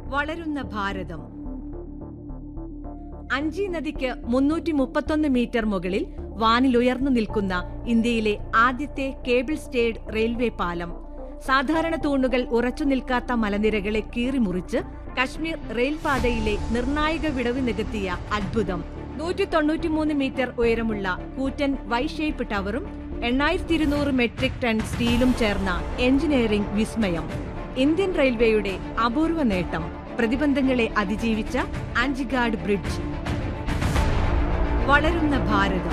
വളരുന്ന ഭാരതം അഞ്ചി നദിക്ക് മുന്നൂറ്റി മുപ്പത്തൊന്ന് മീറ്റർ മുകളിൽ വാനിലുയർന്നു നിൽക്കുന്ന ഇന്ത്യയിലെ ആദ്യത്തെ കേബിൾ സ്റ്റേഡ് റെയിൽവേ പാലം സാധാരണ തൂണുകൾ ഉറച്ചു നിൽക്കാത്ത മലനിരകളെ കീറിമുറിച്ച് കശ്മീർ റെയിൽപാതയിലെ നിർണായക വിടവ് നികത്തിയ അത്ഭുതം നൂറ്റി തൊണ്ണൂറ്റിമൂന്ന് മീറ്റർ ഉയരമുള്ള കൂറ്റൻ വൈ ഷേപ്പ് ടവറും എണ്ണായിരത്തി ഇരുന്നൂറ് മെട്രിക് ടൺ സ്റ്റീലും ചേർന്ന എഞ്ചിനീയറിംഗ് വിസ്മയം ഇന്ത്യൻ റെയിൽവേയുടെ അപൂർവ നേട്ടം പ്രതിബന്ധങ്ങളെ അതിജീവിച്ച ആൻജിഗാഡ് ബ്രിഡ്ജ് വളരുന്ന ഭാരതം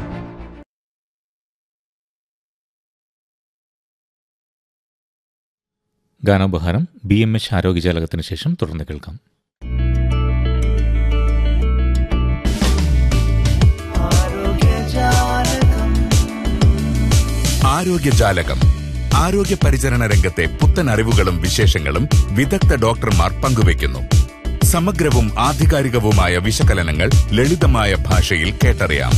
ഗാനോപഹാരം ബി എം എച്ച് ആരോഗ്യജാലകത്തിന് ശേഷം തുടർന്ന് കേൾക്കാം ആരോഗ്യജാലകം ആരോഗ്യ പരിചരണ രംഗത്തെ പുത്തൻ അറിവുകളും വിശേഷങ്ങളും വിദഗ്ധ ഡോക്ടർമാർ പങ്കുവയ്ക്കുന്നു സമഗ്രവും ആധികാരികവുമായ വിശകലനങ്ങൾ ലളിതമായ ഭാഷയിൽ കേട്ടറിയാം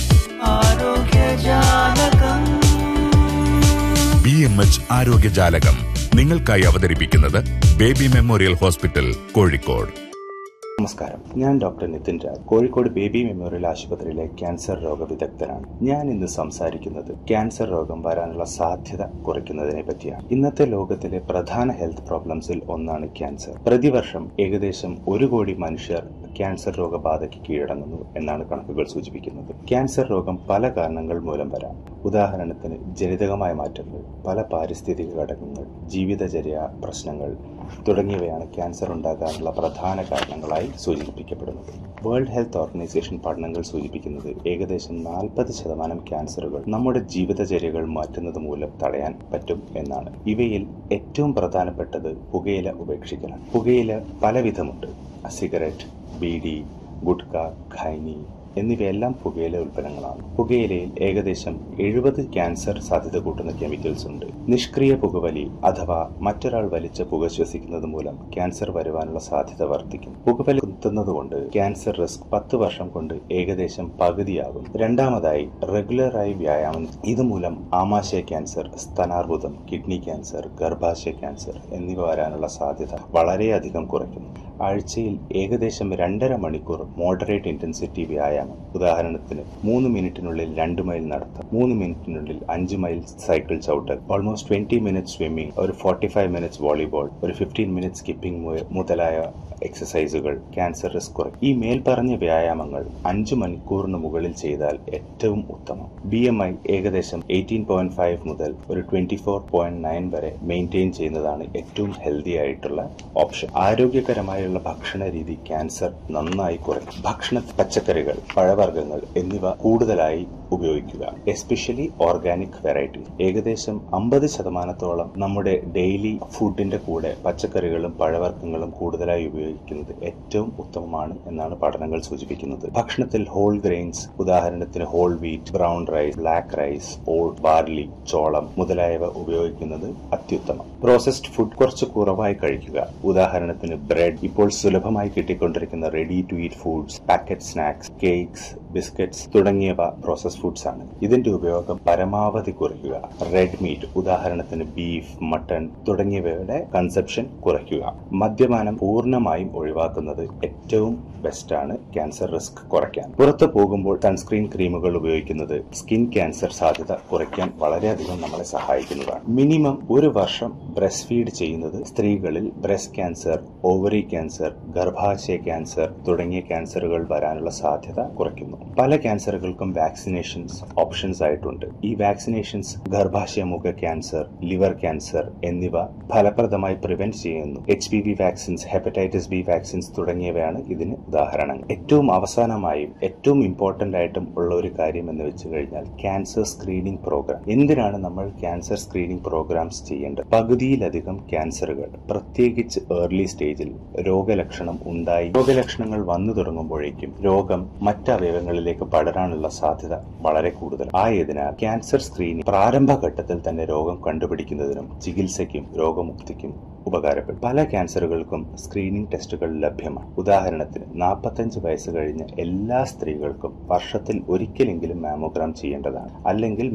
ബി എം എച്ച് ആരോഗ്യജാലകം നിങ്ങൾക്കായി അവതരിപ്പിക്കുന്നത് ബേബി മെമ്മോറിയൽ ഹോസ്പിറ്റൽ കോഴിക്കോട് നമസ്കാരം ഞാൻ doctor Nithin Raj Kozhikode baby memorial ആശുപത്രിയിലെ ക്യാൻസർ രോഗ വിദഗ്ധനാണ് ഞാൻ ഇന്ന് സംസാരിക്കുന്നത് ക്യാൻസർ രോഗം വരാനുള്ള സാധ്യത കുറയ്ക്കുന്നതിനെ പറ്റിയാണ് ഇന്നത്തെ ലോകത്തിലെ പ്രധാന ഹെൽത്ത് പ്രോബ്ലംസിൽ ഒന്നാണ് ക്യാൻസർ പ്രതിവർഷം ഏകദേശം ഒരു കോടി മനുഷ്യർ ക്യാൻസർ രോഗബാധയ്ക്ക് കീഴടങ്ങുന്നു എന്നാണ് കണക്കുകൾ സൂചിപ്പിക്കുന്നത് ക്യാൻസർ രോഗം പല കാരണങ്ങൾ മൂലം വരാം ഉദാഹരണത്തിന് ജനിതകമായ മാറ്റങ്ങൾ പല പാരിസ്ഥിതിക ഘടകങ്ങൾ ജീവിതചര്യ പ്രശ്നങ്ങൾ തുടങ്ങിയവയാണ് ക്യാൻസർ ഉണ്ടാകാനുള്ള പ്രധാന കാരണങ്ങളായി സൂചിപ്പിക്കപ്പെടുന്നത് വേൾഡ് ഹെൽത്ത് ഓർഗനൈസേഷൻ പഠനങ്ങൾ സൂചിപ്പിക്കുന്നത് ഏകദേശം നാൽപ്പത് ശതമാനം ക്യാൻസറുകൾ നമ്മുടെ ജീവിതചര്യകൾ മാറ്റുന്നത് മൂലം തടയാൻ പറ്റും എന്നാണ് ഇവയിൽ ഏറ്റവും പ്രധാനപ്പെട്ടത് പുകയില ഉപേക്ഷിക്കലാണ് പുകയില പലവിധമുണ്ട് സിഗരറ്റ് ബീഡി ഗുഡ്ക ഖൈനി എന്നിവയെല്ലാം പുകയില ഉൽപ്പന്നങ്ങളാണ് പുകയിലയിൽ ഏകദേശം എഴുപത് ക്യാൻസർ സാധ്യത കൂട്ടുന്ന കെമിക്കൽസ് ഉണ്ട് നിഷ്ക്രിയ പുകവലി അഥവാ മറ്റൊരാൾ വലിച്ച പുക ശ്വസിക്കുന്നത് മൂലം ക്യാൻസർ വരുവാനുള്ള സാധ്യത വർദ്ധിക്കും പുകവലി കുത്തുന്നത് കൊണ്ട് ക്യാൻസർ റിസ്ക് പത്ത് വർഷം കൊണ്ട് ഏകദേശം പകുതിയാകും രണ്ടാമതായി റെഗുലറായി വ്യായാമം ഇതുമൂലം ആമാശയ ക്യാൻസർ സ്തനാർബുദം കിഡ്നി ക്യാൻസർ ഗർഭാശയ ക്യാൻസർ എന്നിവ വരാനുള്ള സാധ്യത വളരെയധികം കുറയ്ക്കുന്നു ആഴ്ചയിൽ ഏകദേശം രണ്ടര മണിക്കൂർ മോഡറേറ്റ് ഇന്റൻസിറ്റി വ്യായാമം ഉദാഹരണത്തിന് മൂന്ന് മിനിറ്റിനുള്ളിൽ രണ്ട് മൈൽ നടത്തം മൂന്ന് മിനിറ്റിനുള്ളിൽ അഞ്ച് മൈൽ സൈക്കിൾ ചവിട്ടൽ ഓൾമോസ്റ്റ് ട്വന്റി മിനിറ്റ്സ് സ്വിമ്മിംഗ് ഒരു ഫോർട്ടി ഫൈവ് മിനിറ്റ്സ് വോളിബോൾ ഒരു ഫിഫ്റ്റീൻ മിനിറ്റ്സ് സ്കിപ്പിംഗ് മുതലായ എക്സസൈസുകൾ ക്യാൻസർ റിസ്ക് കുറയ്ക്കും ഈ മേൽപ്പറഞ്ഞ വ്യായാമങ്ങൾ അഞ്ചു മണിക്കൂറിന് മുകളിൽ ചെയ്താൽ ഏറ്റവും ഉത്തമം ബി എം ഐ ഏകദേശം എയ്റ്റീൻ പോയിന്റ് ഫൈവ് മുതൽ ഒരു ട്വന്റി ഫോർ പോയിന്റ് നയൻ വരെ മെയിൻറ്റെയിൻ ചെയ്യുന്നതാണ് ഏറ്റവും ഹെൽത്തി ആയിട്ടുള്ള ഓപ്ഷൻ ആരോഗ്യകരമായുള്ള ഭക്ഷണ രീതി ക്യാൻസർ നന്നായി കുറയ്ക്കും ഭക്ഷണ പച്ചക്കറികൾ പഴവർഗ്ഗങ്ങൾ എന്നിവ കൂടുതലായി ഉപയോഗിക്കുക എസ്പെഷ്യലി ഓർഗാനിക് വെറൈറ്റി ഏകദേശം അമ്പത് ശതമാനത്തോളം നമ്മുടെ ഡെയിലി ഫുഡിന്റെ കൂടെ പച്ചക്കറികളും പഴവർഗ്ഗങ്ങളും കൂടുതലായി ഉപയോഗിക്കുന്നത് ഏറ്റവും ഉത്തമമാണ് എന്നാണ് പഠനങ്ങൾ സൂചിപ്പിക്കുന്നത് ഭക്ഷണത്തിൽ ഹോൾ ഗ്രെയിൻസ് ഉദാഹരണത്തിന് whole wheat brown rice black rice oat barley ചോളം മുതലായവ ഉപയോഗിക്കുന്നത് അത്യുത്തമം പ്രോസസ്ഡ് ഫുഡ് കുറച്ച് കുറവായി കഴിക്കുക ഉദാഹരണത്തിന് ബ്രെഡ് ഇപ്പോൾ സുലഭമായി കിട്ടിക്കൊണ്ടിരിക്കുന്ന ready to eat foods packet snacks cakes biscuits തുടങ്ങിയവ പ്രോസസ് ഫുഡ്സ് ആണ് ഇതിന്റെ ഉപയോഗം പരമാവധി കുറയ്ക്കുക റെഡ് മീറ്റ് ഉദാഹരണത്തിന് ബീഫ് മട്ടൺ തുടങ്ങിയവയുടെ കൺസപ്ഷൻ കുറയ്ക്കുക മദ്യപാനം പൂർണ്ണമായും ഒഴിവാക്കുന്നത് ഏറ്റവും ബെസ്റ്റ് ആണ് ക്യാൻസർ റിസ്ക് കുറയ്ക്കാൻ പുറത്തു പോകുമ്പോൾ സൺസ്ക്രീൻ ക്രീമുകൾ ഉപയോഗിക്കുന്നത് സ്കിൻ ക്യാൻസർ സാധ്യത കുറയ്ക്കാൻ വളരെയധികം നമ്മളെ സഹായിക്കുന്നതാണ് മിനിമം ഒരു വർഷം ബ്രസ്റ്റ് ഫീഡ് ചെയ്യുന്നത് സ്ത്രീകളിൽ ബ്രസ്റ്റ് ക്യാൻസർ ഓവറി ക്യാൻസർ ഗർഭാശയ ക്യാൻസർ തുടങ്ങിയ ക്യാൻസറുകൾ വരാനുള്ള സാധ്യത കുറയ്ക്കുന്നു പല ക്യാൻസറുകൾക്കും വാക്സിനേഷൻസ് ഓപ്ഷൻസ് ആയിട്ടുണ്ട് ഈ വാക്സിനേഷൻസ് ഗർഭാശയമുഖ ക്യാൻസർ ലിവർ ക്യാൻസർ എന്നിവ ഫലപ്രദമായി പ്രിവെന്റ് ചെയ്യുന്നു H P V vaccines hepatitis B vaccines തുടങ്ങിയവയാണ് ഇതിന് ഉദാഹരണങ്ങൾ ഏറ്റവും അവസാനമായും ഏറ്റവും ഇമ്പോർട്ടന്റ് ആയിട്ടും ഉള്ള ഒരു കാര്യം എന്ന് വെച്ച് കഴിഞ്ഞാൽ ക്യാൻസർ സ്ക്രീനിംഗ് പ്രോഗ്രാം എന്തിനാണ് നമ്മൾ ക്യാൻസർ സ്ക്രീനിംഗ് പ്രോഗ്രാംസ് ചെയ്യേണ്ടത് പകുതിയിലധികം ക്യാൻസറുകൾ പ്രത്യേകിച്ച് ഏർലി സ്റ്റേജിൽ രോഗലക്ഷണം ഉണ്ടായി രോഗലക്ഷണങ്ങൾ വന്നു തുടങ്ങുമ്പോഴേക്കും രോഗം മറ്റ് അവയവങ്ങളിലേക്ക് പടരാനുള്ള സാധ്യത വളരെ കൂടുതൽ ആയതിനാൽ ക്യാൻസർ സ്ക്രീനിംഗ് പ്രാരംഭഘട്ടത്തിൽ തന്നെ രോഗം കണ്ടുപിടിക്കുന്നതിനും ചികിത്സയ്ക്കും രോഗമുക്തിക്കും ഉപകാരപ്പെടും പല ക്യാൻസറുകൾക്കും സ്ക്രീനിംഗ് ടെസ്റ്റുകൾ ലഭ്യമാണ് ഉദാഹരണത്തിന് നാൽപ്പത്തഞ്ച് വയസ്സ് കഴിഞ്ഞ എല്ലാ സ്ത്രീകൾക്കും വർഷത്തിൽ ഒരിക്കലെങ്കിലും മാമോഗ്രാം ചെയ്യേണ്ടതാണ് അല്ലെങ്കിൽ